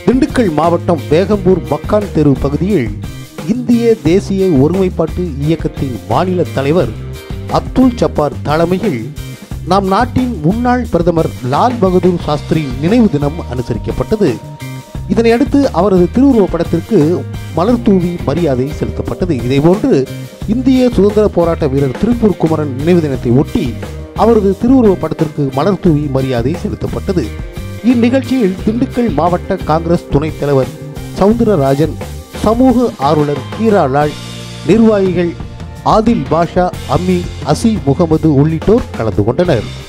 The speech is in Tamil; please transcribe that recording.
திண்டுக்கல் மாவட்டம் வேகம்பூர் மக்கான் தெரு பகுதியில் இந்திய தேசிய ஒருமைப்பாட்டு இயக்கத்தின் மாநில தலைவர் அப்துல் ஜப்பார் தலைமையில் நம் நாட்டின் முன்னாள் பிரதமர் லால் பகதூர் சாஸ்திரி நினைவு தினம் அனுசரிக்கப்பட்டது இதனையடுத்து அவரது திருவுருவப் படத்திற்கு மலர் தூவி மரியாதை செலுத்தப்பட்டது இதேபோன்று இந்திய சுதந்திர போராட்ட வீரர் திருப்பூர் குமரன் நினைவு தினத்தை ஒட்டி அவரது திருவுருவப் படத்திற்கு மலர் தூவி மரியாதை செலுத்தப்பட்டது இந்நிகழ்ச்சியில் திண்டுக்கல் மாவட்ட காங்கிரஸ் துணைத் தலைவர் சவுந்தரராஜன் சமூக ஆர்வலர் கீராலால் நிர்வாகிகள் ஆதில் பாஷா அம்மி அசி முகமது உள்ளிட்டோர் கலந்து கொண்டனர்